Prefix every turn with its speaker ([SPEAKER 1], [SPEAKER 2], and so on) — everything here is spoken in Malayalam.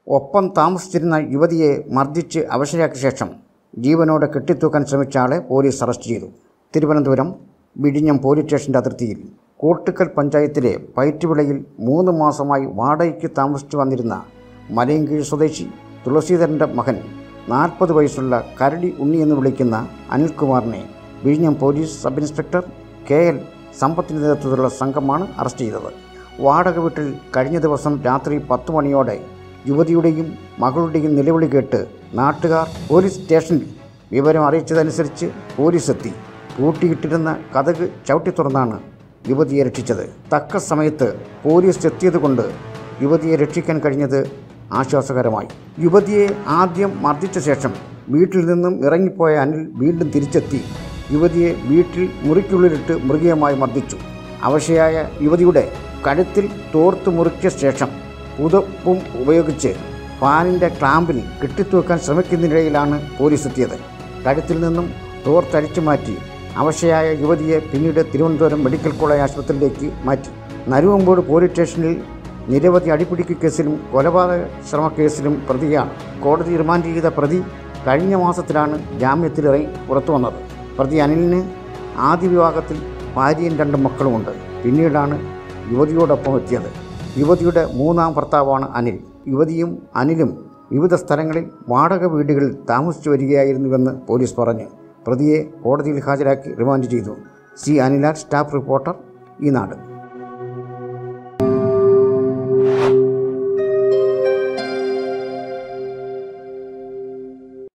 [SPEAKER 1] ഒപ്പം താമസിച്ചിരുന്ന യുവതിയെ മർദ്ദിച്ച് അവശയാക്കിയ ശേഷം ജീവനോടെ കെട്ടിത്തൂക്കാൻ ശ്രമിച്ച ആളെ പോലീസ് അറസ്റ്റ് ചെയ്തു തിരുവനന്തപുരം വിഴിഞ്ഞം പോലീസ് സ്റ്റേഷൻ്റെ അതിർത്തിയിൽ കോട്ടുക്കൽ പഞ്ചായത്തിലെ പയറ്റുവിളയിൽ മൂന്ന് മാസമായി വാടകയ്ക്ക് താമസിച്ചു വന്നിരുന്ന മലയൻകീഴ് സ്വദേശി തുളസീധരൻ്റെ മകൻ നാൽപ്പത് വയസ്സുള്ള കരടി ഉണ്ണി എന്ന് വിളിക്കുന്ന അനിൽകുമാറിനെ വിഴിഞ്ഞം police sub inspector K L സമ്പത്തിൻ്റെ നേതൃത്വത്തിലുള്ള സംഘമാണ് അറസ്റ്റ് ചെയ്തത് വാടക വീട്ടിൽ കഴിഞ്ഞ ദിവസം രാത്രി പത്ത് മണിയോടെ യുവതിയുടെയും മകളുടെയും നിലവിളി കേട്ട് നാട്ടുകാർ പോലീസ് സ്റ്റേഷനിൽ വിവരം അറിയിച്ചതനുസരിച്ച് പോലീസ് എത്തി പൂട്ടിയിട്ടിരുന്ന കഥക് ചവിട്ടി തുറന്നാണ് യുവതിയെ രക്ഷിച്ചത് തക്ക സമയത്ത് പോലീസ് എത്തിയതുകൊണ്ട് യുവതിയെ രക്ഷിക്കാൻ കഴിഞ്ഞത് ആശ്വാസകരമായി യുവതിയെ ആദ്യം മർദ്ദിച്ച ശേഷം വീട്ടിൽ നിന്നും ഇറങ്ങിപ്പോയ അനിൽ വീണ്ടും തിരിച്ചെത്തി യുവതിയെ വീട്ടിൽ മുറിക്കുള്ളിലിട്ട് മൃഗീയമായി മർദ്ദിച്ചു അവശയായ യുവതിയുടെ കഴുത്തിൽ തോർത്ത് മുറിച്ച ശേഷം പുതപ്പും ഉപയോഗിച്ച് ഫാനിൻ്റെ ക്ലാമ്പിൽ കെട്ടിത്തൂക്കാൻ ശ്രമിക്കുന്നതിനിടയിലാണ് പോലീസ് എത്തിയത് കഴുത്തിൽ നിന്നും തോർത്തടിച്ചു മാറ്റി അവശയായ യുവതിയെ പിന്നീട് തിരുവനന്തപുരം മെഡിക്കൽ കോളേജ് ആശുപത്രിയിലേക്ക് മാറ്റി നരുവമ്പോട് പോലീസ് സ്റ്റേഷനിൽ നിരവധി അടിപിടിക്ക് കേസിലും കൊലപാതക ശ്രമക്കേസിലും പ്രതിയാണ് കോടതി റിമാൻഡ് ചെയ്ത പ്രതി കഴിഞ്ഞ മാസത്തിലാണ് ജാമ്യത്തിലിറങ്ങി പുറത്തു വന്നത് പ്രതി അനിലിന് ആദ്യ വിവാഹത്തിൽ ഭാര്യയും രണ്ട് മക്കളുമുണ്ട് പിന്നീടാണ് യുവതിയോടൊപ്പം എത്തിയത് യുവതിയുടെ മൂന്നാം ഭർത്താവാണ് അനിൽ യുവതിയും അനിലും വിവിധ സ്ഥലങ്ങളിൽ വാടക വീടുകളിൽ താമസിച്ചു വരികയായിരുന്നുവെന്ന് പോലീസ് പറഞ്ഞു പ്രതിയെ കോടതിയിൽ ഹാജരാക്കി റിമാൻഡ് ചെയ്തു സി അനിലാൽ സ്റ്റാഫ് റിപ്പോർട്ടർ ഈ നാട്